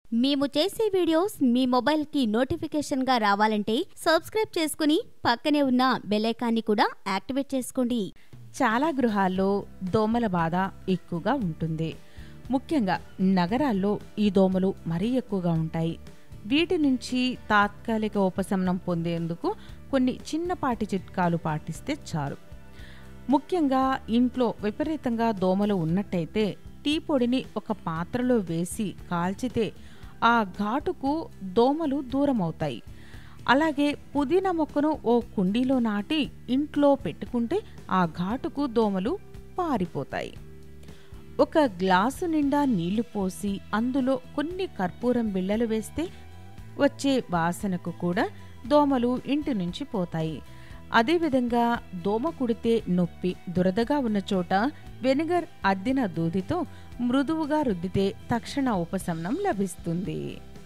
మేము చేసే వీడియోస్ మీ మొబైల్కి నోటిఫికేషన్గా రావాలంటే సబ్స్క్రైబ్ చేసుకుని పక్కనే ఉన్న బెలైకాన్ని కూడా యాక్టివేట్ చేసుకోండి చాలా గృహాల్లో దోమల బాధ ఎక్కువగా ఉంటుంది ముఖ్యంగా నగరాల్లో ఈ దోమలు మరీ ఎక్కువగా ఉంటాయి వీటి నుంచి తాత్కాలిక ఉపశమనం పొందేందుకు కొన్ని చిన్నపాటి చిట్కాలు పాటిస్తే చాలు ముఖ్యంగా ఇంట్లో విపరీతంగా దోమలు ఉన్నట్టయితే టీ పొడిని ఒక పాత్రలో వేసి కాల్చితే ఆ ఘాటుకు దోమలు దూరం అవుతాయి అలాగే పుదీనా మొక్కను ఓ కుండీలో నాటి ఇంట్లో పెట్టుకుంటే ఆ ఘాటుకు దోమలు పారిపోతాయి ఒక గ్లాసు నిండా నీళ్లు పోసి అందులో కొన్ని కర్పూరం బిళ్ళలు వేస్తే వచ్చే వాసనకు కూడా దోమలు ఇంటి నుంచి పోతాయి అదేవిధంగా దోమ కుడితే నొప్పి దురదగా ఉన్న చోట వెనిగర్ అద్దిన దూదితో మృదువుగా రుద్దితే తక్షణ ఉపశమనం లభిస్తుంది